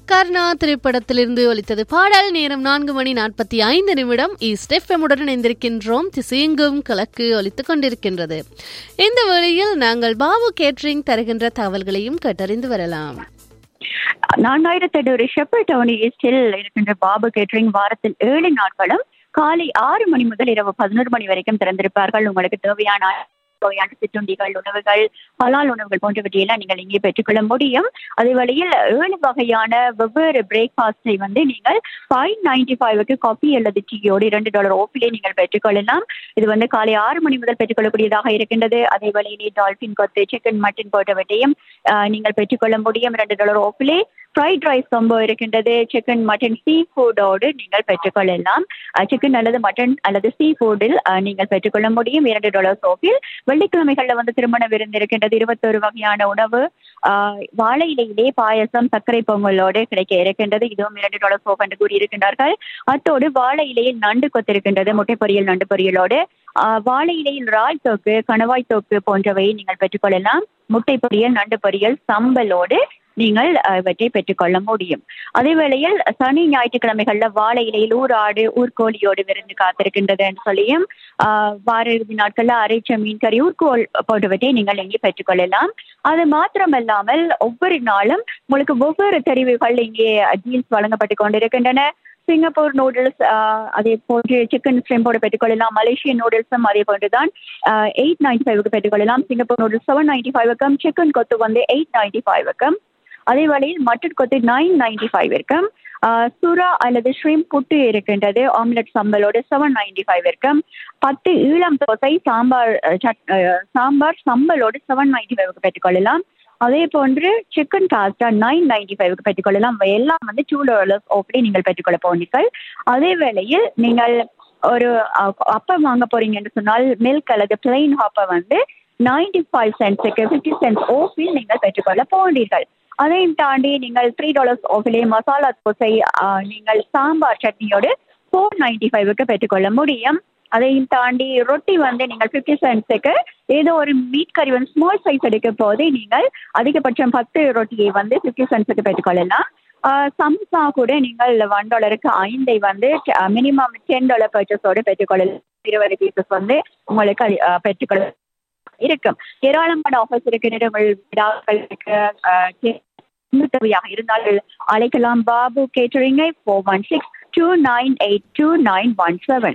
கர்ணா திரைப்படத்திலிருந்து ஒலித்தது பாடல் நேரம் நான்கு மணி நாற்பத்தி ஐந்து நிமிடம் ஸ்டெஃபமுடன் இணைந்திருக்கின்றோம் திசையெங்கும் கலக்கு ஒலித்துக் கொண்டிருக்கின்றது இந்த வேளையில் நாங்கள் பாபு கேட்ரிங் தருகின்ற தகவல்களையும் கேட்டறிந்து வரலாம் நான்காயிரத்தி எட்டு ஷெப்பர் டவுன் ஈஸ்டில் இருக்கின்ற பாபு கேட்டரிங் வாரத்தில் ஏழு நாட்களும் காலை ஆறு மணி முதல் இரவு பதினோரு மணி வரைக்கும் திறந்திருப்பார்கள் உங்களுக்கு தேவையான வகையான சிற்றுண்டிகள் உணவுகள் ஹலால் உணவுகள் போன்றவற்றையெல்லாம் நீங்கள் இங்கே பெற்றுக்கொள்ள முடியும் அதே வழியில் ஏழு வகையான வெவ்வேறு பிரேக்ஃபாஸ்டை வந்து நீங்கள் ஃபைவ் நைன்டி ஃபைவ்க்கு காஃபி அல்லது டீயோடு இரண்டு டாலர் ஓஃபிலே நீங்கள் பெற்றுக்கொள்ளலாம் இது வந்து காலை ஆறு மணி முதல் பெற்றுக்கொள்ளக்கூடியதாக இருக்கின்றது அதே வழியிலே டால்பின் கொத்து சிக்கன் மட்டன் போன்றவற்றையும் ஆஹ், நீங்கள் பெற்றுக்கொள்ள முடியும் இரண்டு டாலர் ஓஃபிலே ஃப்ரைட் ரைஸ் ரொம்ப இருக்கின்றது சிக்கன் மட்டன் சீ ஃபுட்டோடு நீங்கள் பெற்றுக்கொள்ளலாம் சிக்கன் அல்லது மட்டன் அல்லது சீ ஃபுட்டில் நீங்கள் பெற்றுக்கொள்ள முடியும் இரண்டு டாலர் சோப்பில் வெள்ளிக்கிழமைகள்ல வந்து திருமண விருந்து இருக்கின்றது இருபத்தொரு வகையான உணவு ஆஹ், வாழை இலையிலே பாயசம் சர்க்கரை பொங்கலோடு கிடைக்க இருக்கின்றது இதுவும் இரண்டு டாலர் சோப் என்று கூறியிருக்கின்றார்கள் அத்தோடு வாழை இலையில் நண்டு கொத்திருக்கின்றது முட்டை பொரியல் நண்டு பொரியலோடு ஆஹ், வாழை இலையில் ராய் தோக்கு கணவாய் தோக்கு போன்றவை நீங்கள் பெற்றுக்கொள்ளலாம் முட்டை பொரியல் நண்டு பொரியல் சம்பலோடு நீங்கள் அஹ், இவற்றை பெற்றுக்கொள்ள முடியும் அதே வேளையில் சனி ஞாயிற்றுக்கிழமைகள்ல வாழை இலையில் ஊராடு ஊர்கோழியோடு விருந்து காத்திருக்கின்றது என்று சொல்லியும் ஆஹ், வார இறுதி நாட்கள்ல அரைச்ச மீன் கறி ஊர்கோல் போன்றவற்றை நீங்கள் இங்கே பெற்றுக்கொள்ளலாம் அது மாத்திரமல்லாமல் ஒவ்வொரு நாளும் உங்களுக்கு ஒவ்வொரு தெரிவுகள் இங்கே டீல்ஸ் வழங்கப்பட்டு கொண்டிருக்கின்றன சிங்கப்பூர் நூடுல்ஸ் அதே போன்று சிக்கன் ஸ்ட்ரிம்போடு பெற்றுக்கொள்ளலாம் மலேசியன் நூடுல்ஸும் அதே போன்றுதான் எயிட் நைன்டி ஃபைவ்க்கு பெற்றுக்கொள்ளலாம் சிங்கப்பூர் நூடுல்ஸ் செவன் நைன்டி ஃபைவ்க்கும் சிக்கன் கொத்து வந்து எயிட் நைன்டி ஃபைவ்க்கும் அதே வழியில் மட்டன் கொத்து நைன் நைன்டி ஃபைவ் இருக்கும் ஆஹ் சுறா அல்லது ஷ்ரீம் புட்டு இருக்கின்றது ஆம்லெட் சம்பலோடு செவன் நைன்டி ஃபைவ் இருக்கும் பத்து ஈழம் தோசை சாம்பார் அஹ், சட் அஹ், சாம்பார் சம்பலோடு செவன் நைன்டி ஃபைவ்க்கு பெற்றுக்கொள்ளலாம் அதே போன்று சிக்கன் பாஸ்டா நைன் நைன்டி ஃபைவ்க்கு பெற்றுக்கொள்ளலாம் இவை எல்லாம் வந்து டூ டாலர்ஸ் ஓப்படி நீங்கள் பெற்றுக்கொள்ள போனீர்கள் அதே வேளையில் நீங்கள் ஒரு அஹ், அப்பம் வாங்க போறீங்க என்று சொன்னால் மில்க் அல்லது பிளெயின் ஹாப்பை வந்து நைன்டி ஃபைவ் சென்ட்ஸுக்கு ஃபிஃப்டி சென்ட்ஸ் ஓஃபில் நீங்கள் பெற்றுக்கொள்ள போகிறீர்கள் அதையும் தாண்டி நீங்கள் த்ரீ டாலர்ஸ் ஓஃபிலே மசாலா தோசை ஆஹ், நீங்கள் சாம்பார் சட்னியோடு ஃபோர் நைன்டி ஃபைவ்க்கு பெற்றுக்கொள்ள முடியும் அதையும் தாண்டி ரொட்டி வந்து நீங்கள் ஃபிஃப்டி சென்ட்ஸுக்கு ஏதோ ஒரு மீட் கறி வந்து ஸ்மால் சைஸ் எடுக்கும் போது நீங்கள் அதிகபட்சம் பத்து ரொட்டியை வந்து ஃபிஃப்டி சென்ட்ஸுக்கு பெற்றுக்கொள்ளலாம் ஆஹ், சம்சா கூட நீங்கள் ஒன் டாலருக்கு ஐந்தை வந்து மினிமம் டென் டாலர் பர்ச்சேஸோடு பெற்றுக்கொள்ளலாம் இருபது பீசஸ் வந்து உங்களுக்கு ஆஹ், பெற்றுக்கொள்ள இருக்கும் ஏராளமான ஆஃபர்ஸ் இருக்கின்ற உங்கள் விழாக்களுக்கு ஆஹ், தேவையாக இருந்தால் அழைக்கலாம் பாபு கேட்டரிங்கை four one six two nine eight two nine one seven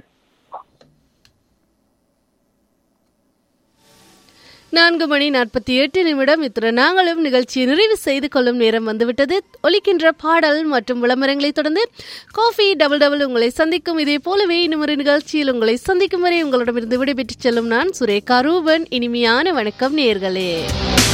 நான்கு மணி நாற்பத்தி எட்டு நிமிடம் இத்துடன் நாங்களும் நிகழ்ச்சியை நிறைவு செய்து கொள்ளும் நேரம் வந்துவிட்டது ஒலிக்கின்ற பாடல் மற்றும் விளம்பரங்களை தொடர்ந்து காஃபி டபுள் டபுள் உங்களை சந்திக்கும் இதே போலவே இன்னும் ஒரு நிகழ்ச்சியில் உங்களை சந்திக்கும் வரை உங்களிடமிருந்து விடைபெற்றுச் செல்லும் நான் சுரேகா ரூபன் இனிமையான வணக்கம் நேர்களே